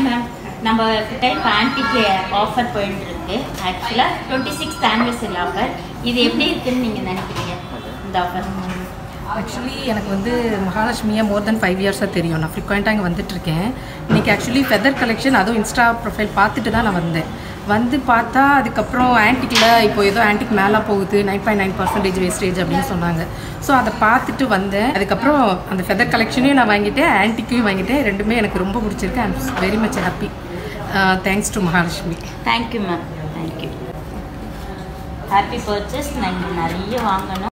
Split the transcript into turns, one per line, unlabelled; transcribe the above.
ma'am நம்ம கிட்ட இப்போ ஆன்டிக்கு ஆஃபர் போயிட்டு இருக்கு ஆக்சுவலாக டுவெண்ட்டி சிக்ஸ் ஆனிவர்சரி ஆஃபர் இது எப்படி இருக்குன்னு நீங்கள் நினைக்கிறீங்க இந்த ஆஃபர்
ஆக்சுவலி எனக்கு வந்து மகாலட்சுமியை மோர் தென் ஃபைவ் இயர்ஸாக தெரியும் நான் ஃப்ரீக்வெண்ட்டாக இங்கே வந்துட்டுருக்கேன் இன்றைக்கி ஆக்சுவலி ஃபெதர் கலெக்ஷன் அதுவும் இன்ஸ்டா ப்ரொஃபைல் பார்த்துட்டு தான் நான் வந்தேன் வந்து பார்த்தா அதுக்கப்புறம் ஆன்டிக்கில் இப்போ ஏதோ ஆன்டிக் மேலே போகுது nine point nine percentage wastage அப்படின்னு சொன்னாங்க ஸோ அதை பார்த்துட்டு வந்தேன் அதுக்கப்புறம் அந்த ஃபெதர் கலெக்ஷனையும் நான் வாங்கிட்டேன் ஆன்டிக்கையும் வாங்கிட்டேன் ரெண்டுமே எனக்கு ரொம்ப பிடிச்சிருக்கு I am very much happy thanks to Mahalakshmi
thank you ma'am thank you happy purchase நீங்கள் நிறைய வாங்கணும்